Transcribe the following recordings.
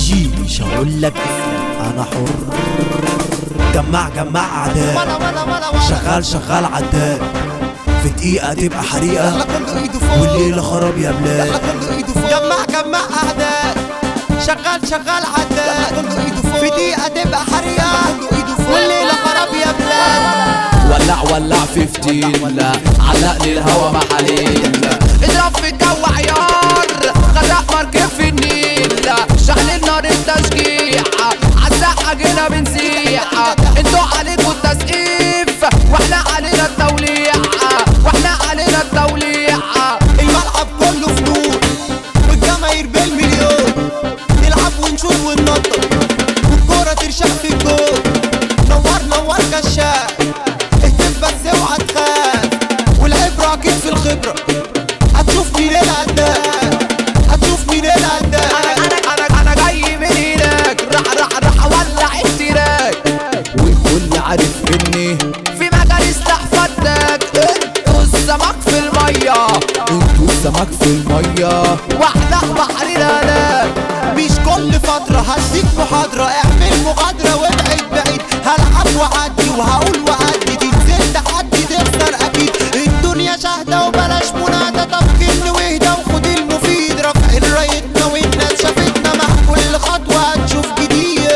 جي مش هقول لك انا حر جمع جمع اعداء شغال شغال عداء في دقيقة تبقى حريقة والليلة خراب يا بلاد جمع جمع اعداء شغال شغال عداء في دقيقة تبقى حريقة والليلة خراب يا بلاد ولع ولع في فتيل علق لي الهوا محاليل اضرب في الجو عيار غرق مركب في النيل شعل النار التشجيع عالساحة جينا بنسيح انتوا عليكوا التسقيف واحنا علينا التوليع واحنا علينا التوليع الملعب كله فلوس والجماهير بالمليون نلعب ونشوط وننطط والكورة ترشق في الجول نور نور كشاف اهتم بس اوعى تخاف والعبرة اكيد في الخبرة هتشوف مين الهداف هتشوف مين الهداف انا انا انا جاي من هناك راح راح راح اولع التراك والكل عارف اني في مجال سلاح فتاك انتوا السمك في الميه انتوا السمك في الميه واحلق بحر الهلاك مش كل فترة هديك محاضرة اعمل مغادرة وابعد بعيد هلعب وعدي وهقول وعدي تنزل تحدي تخسر اكيد الدنيا شاهدة وبلاش منادى طب كن واهدى وخد المفيد رفع رايتنا والناس شافتنا مع كل خطوة هتشوف جديد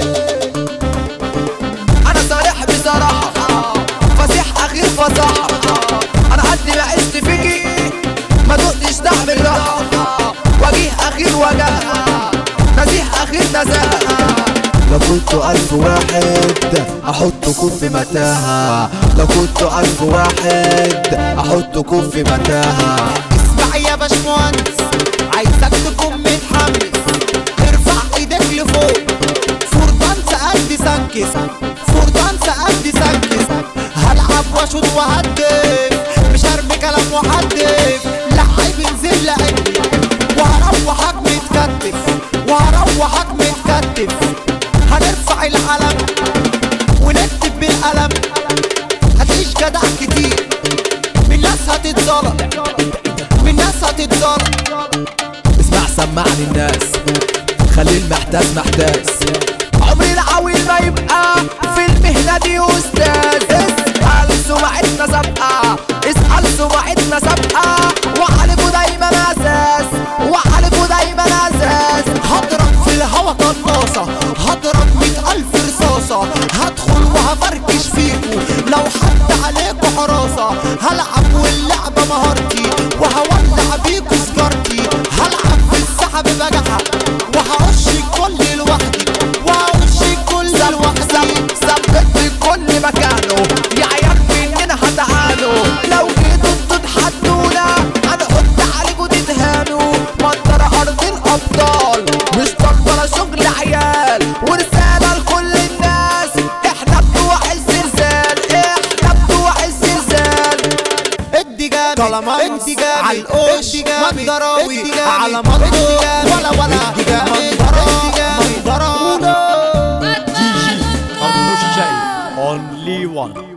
انا صريح بصراحه فسيح اخير فصاحه انا قد ما عشت فيكي ما دقتش طعم الراحه وجيه اخير وجاهه نزيح اخير نزاهه لو كنتوا ألف واحد أحطكم في متاهة لو كنتوا ألف واحد أحطكم في متاهة اسمع يا باشمهندس عايزك تكون متحمس ارفع ايدك لفوق فردان قد سنكس فردان قد سنكس هلعب واشوط وهدف مش هرمي كلام وحدف لعيب انزل لعبني وهروحك متكتف وهروحك متكتف هنرفع العلم ونكتب بالقلم هتعيش جدع كتير من ناس هتتظلم من ناس هتتظلم اسمع سمعني الناس خلي المحتاس محتاس عمري العويل ما يبقى في المهنة دي أستاذ اسأل سمعتنا سابقة اسأل سمعتنا سابقة وحلفوا دايما أساس وحلفوا دايما أساس هضرب في الهوا قناصة هضرب مئة ألف رصاصة هدخل وهفركش فيكو لو حد عليكو حراسة هلعب واللعبة مهارتي وهولع بيكو سجارتي هلعب في السحب بجحة وهقش الكل لوحدي وهقش الكل لوحدي ثبت في كل مكانه يا عيال مننا هتعانوا لو جيتوا انتوا تحدونا هنحط عليكوا تدهانوا منطرة أرض الأبطال مش منطرة شغل عيال ورسالة لكل الناس احنا بتوع الزلزال احنا بتوع الزلزال ادي جامد ادي جامد على القش مندراوي على مطلوب ولا ولا ادي جامد ادي جامد Only one